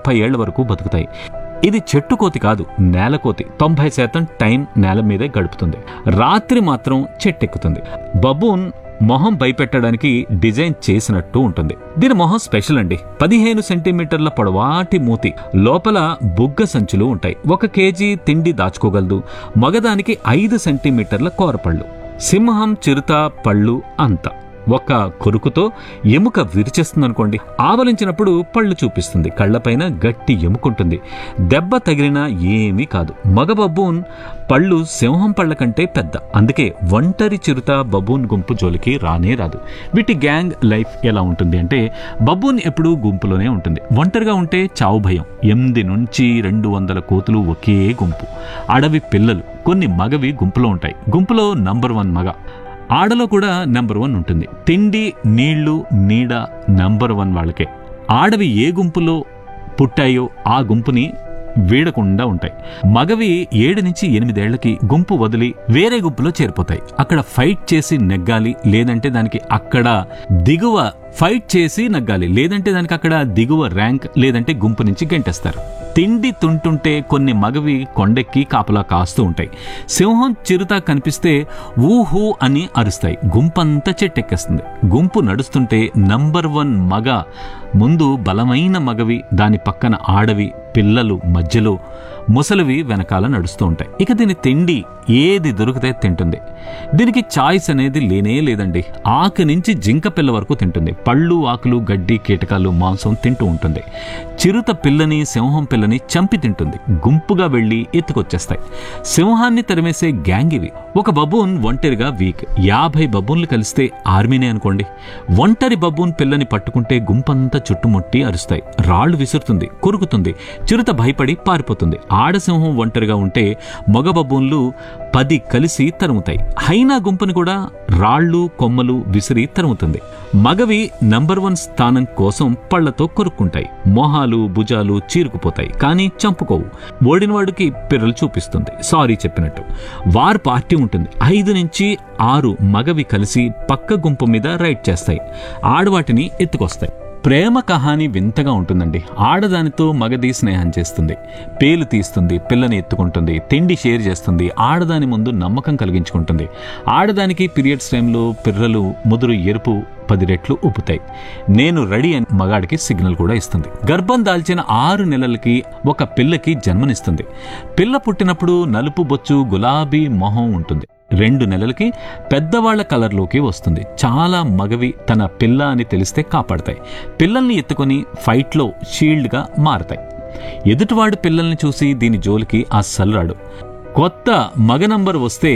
ముప్పై ఏళ్ల వరకు బతుకుతాయి ఇది చెట్టు కోతి కాదు నేల కోతి తొంభై శాతం టైం నేల మీదే గడుపుతుంది రాత్రి మాత్రం చెట్టెక్కుతుంది బబూన్ మొహం భయపెట్టడానికి డిజైన్ చేసినట్టు ఉంటుంది దీని మొహం స్పెషల్ అండి పదిహేను సెంటీమీటర్ల పొడవాటి మూతి లోపల బుగ్గ సంచులు ఉంటాయి ఒక కేజీ తిండి దాచుకోగలదు మగదానికి ఐదు సెంటీమీటర్ల కోరపళ్ళు సింహం చిరుత పళ్ళు అంత ఒక కొరుకుతో ఎముక విరిచేస్తుందనుకోండి ఆవలించినప్పుడు పళ్ళు చూపిస్తుంది కళ్ళపైన గట్టి ఎముకుంటుంది దెబ్బ తగిలినా ఏమీ కాదు మగ బబ్బూన్ పళ్ళు సింహం పళ్ళ కంటే పెద్ద అందుకే ఒంటరి చిరుత బబూన్ గుంపు జోలికి రానే రాదు వీటి గ్యాంగ్ లైఫ్ ఎలా ఉంటుంది అంటే బబూన్ ఎప్పుడూ గుంపులోనే ఉంటుంది ఒంటరిగా ఉంటే చావు భయం ఎనిమిది నుంచి రెండు వందల కోతులు ఒకే గుంపు అడవి పిల్లలు కొన్ని మగవి గుంపులో ఉంటాయి గుంపులో నంబర్ వన్ మగ ఆడలో కూడా నెంబర్ వన్ ఉంటుంది తిండి నీళ్లు నీడ నెంబర్ వన్ వాళ్ళకే ఆడవి ఏ గుంపులో పుట్టాయో ఆ గుంపుని వీడకుండా ఉంటాయి మగవి ఏడు నుంచి ఎనిమిదేళ్లకి గుంపు వదిలి వేరే గుంపులో చేరిపోతాయి అక్కడ ఫైట్ చేసి నెగ్గాలి లేదంటే దానికి అక్కడ దిగువ ఫైట్ చేసి నగ్గాలి లేదంటే దానికి అక్కడ దిగువ ర్యాంక్ లేదంటే గుంపు నుంచి గెంటేస్తారు తిండి తుంటుంటే కొన్ని మగవి కొండెక్కి కాపలా కాస్తూ ఉంటాయి సింహం చిరుత కనిపిస్తే ఊహూ అని అరుస్తాయి గుంపంతా చెట్టెక్కేస్తుంది గుంపు నడుస్తుంటే నంబర్ వన్ మగ ముందు బలమైన మగవి దాని పక్కన ఆడవి పిల్లలు మధ్యలో ముసలివి వెనకాల నడుస్తూ ఉంటాయి ఇక దీని తిండి ఏది దొరికితే తింటుంది దీనికి చాయిస్ అనేది లేనే లేదండి ఆకు నుంచి జింక పిల్ల వరకు తింటుంది పళ్ళు ఆకులు గడ్డి కీటకాలు మాంసం తింటూ ఉంటుంది చిరుత పిల్లని సింహం పిల్లని చంపి తింటుంది గుంపుగా వెళ్ళి ఎత్తుకొచ్చేస్తాయి సింహాన్ని తరిమేసే గ్యాంగ్ ఇవి ఒక బబూన్ ఒంటరిగా వీక్ యాభై బబూన్లు కలిస్తే ఆర్మీనే అనుకోండి ఒంటరి బబూన్ పిల్లని పట్టుకుంటే గుంపంతా చుట్టుముట్టి అరుస్తాయి రాళ్లు విసురుతుంది కొరుకుతుంది చిరుత భయపడి పారిపోతుంది ఆడసింహం ఒంటరిగా ఉంటే మగ బబూన్లు పది కలిసి తరుముతాయి హైనా గుంపుని కూడా రాళ్ళు కొమ్మలు విసిరి తరుముతుంది మగవి నంబర్ వన్ స్థానం కోసం పళ్లతో కొరుక్కుంటాయి మొహాలు భుజాలు చీరుకుపోతాయి కానీ చంపుకోవు ఓడినవాడికి పిర్రలు చూపిస్తుంది సారీ చెప్పినట్టు వార్ పార్టీ ఉంటుంది ఐదు నుంచి ఆరు మగవి కలిసి పక్క గుంపు మీద రైడ్ చేస్తాయి ఆడవాటిని ఎత్తుకొస్తాయి ప్రేమ కహాని వింతగా ఉంటుందండి ఆడదానితో మగది స్నేహం చేస్తుంది పేలు తీస్తుంది పిల్లని ఎత్తుకుంటుంది తిండి షేర్ చేస్తుంది ఆడదాని ముందు నమ్మకం కలిగించుకుంటుంది ఆడదానికి పీరియడ్స్ టైంలో పిర్రలు ముదురు ఎరుపు పది రెట్లు ఉప్పుతాయి నేను రెడీ అని మగాడికి సిగ్నల్ కూడా ఇస్తుంది గర్భం దాల్చిన ఆరు నెలలకి ఒక పిల్లకి జన్మనిస్తుంది పిల్ల పుట్టినప్పుడు నలుపు బొచ్చు గులాబీ మొహం ఉంటుంది రెండు నెలలకి పెద్దవాళ్ల కలర్లోకి వస్తుంది చాలా మగవి తన పిల్ల అని తెలిస్తే కాపాడతాయి పిల్లల్ని ఎత్తుకొని ఫైట్లో షీల్డ్గా మారతాయి ఎదుటివాడు పిల్లల్ని చూసి దీని జోలికి అస్సలు రాడు కొత్త మగ నంబర్ వస్తే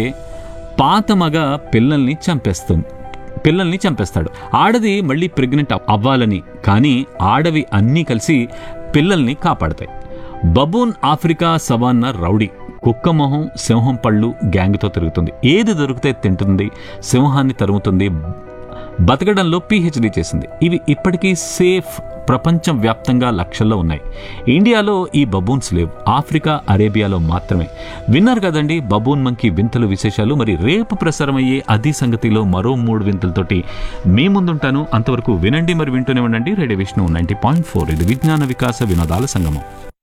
పాత మగ పిల్లల్ని చంపేస్తుంది పిల్లల్ని చంపేస్తాడు ఆడది మళ్ళీ ప్రెగ్నెంట్ అవ్వాలని కానీ ఆడవి అన్నీ కలిసి పిల్లల్ని కాపాడతాయి బబూన్ ఆఫ్రికా సవాన్నా రౌడీ కుక్క మొహం సింహం పళ్ళు గ్యాంగ్తో తిరుగుతుంది ఏది దొరికితే తింటుంది సింహాన్ని తరుముతుంది బతకడంలో పిహెచ్డి చేసింది ఇవి ఇప్పటికీ సేఫ్ ప్రపంచం వ్యాప్తంగా లక్షల్లో ఉన్నాయి ఇండియాలో ఈ బబూన్స్ లేవు ఆఫ్రికా అరేబియాలో మాత్రమే విన్నారు కదండి బబూన్ మంకీ వింతలు విశేషాలు మరి రేపు ప్రసారమయ్యే అది సంగతిలో మరో మూడు వింతలతోటి మీ ముందుంటాను అంతవరకు వినండి మరి వింటూనే ఉండండి radio Vishnu ninety point four ఇది విజ్ఞాన వికాస వినోదాల సంగమం